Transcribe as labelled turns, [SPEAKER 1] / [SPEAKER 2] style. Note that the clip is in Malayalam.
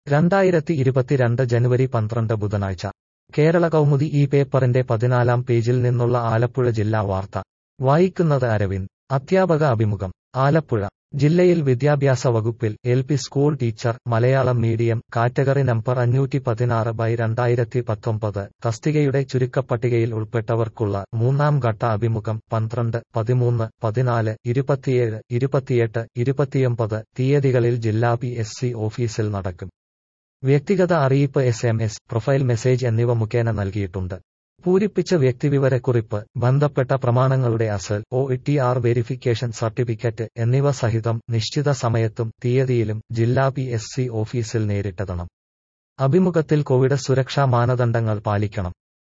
[SPEAKER 1] രണ്ടായിരത്തി ഇരുപത്തിരണ്ട് ജനുവരി പന്ത്രണ്ട് ബുധനാഴ്ച കേരള കൗമുദി ഈ പേപ്പറിന്റെ പതിനാലാം പേജിൽ നിന്നുള്ള ആലപ്പുഴ ജില്ലാ വാർത്ത വായിക്കുന്നത് അരവിന്ദ് അധ്യാപക അഭിമുഖം ആലപ്പുഴ ജില്ലയിൽ വിദ്യാഭ്യാസ വകുപ്പിൽ L P school teacher Malayalam medium category number അഞ്ഞൂറ്റി പതിനാറ് ബൈ രണ്ടായിരത്തി പത്തൊമ്പത് തസ്തികയുടെ ചുരുക്കപ്പട്ടികയിൽ ഉൾപ്പെട്ടവർക്കുള്ള മൂന്നാം ഘട്ട അഭിമുഖം പന്ത്രണ്ട് പതിമൂന്ന് പതിനാല് ഇരുപത്തിയേഴ് ഇരുപത്തിയെട്ട് ഇരുപത്തിയൊമ്പത് തീയതികളിൽ ജില്ലാ പി എസ് സി ഓഫീസിൽ നടക്കും വ്യക്തിഗത അറിയിപ്പ് S M S profile message എന്നിവ മുഖേന നൽകിയിട്ടുണ്ട് പൂരിപ്പിച്ച വ്യക്തിവിവരക്കുറിപ്പ് ബന്ധപ്പെട്ട പ്രമാണങ്ങളുടെ അസൽ O T R verification certificate എന്നിവ സഹിതം നിശ്ചിത സമയത്തും തീയതിയിലും ജില്ലാ പി എസ് സി ഓഫീസിൽ നേരിട്ടെത്തണം അഭിമുഖത്തിൽ കോവിഡ് സുരക്ഷാ മാനദണ്ഡങ്ങൾ പാലിക്കണം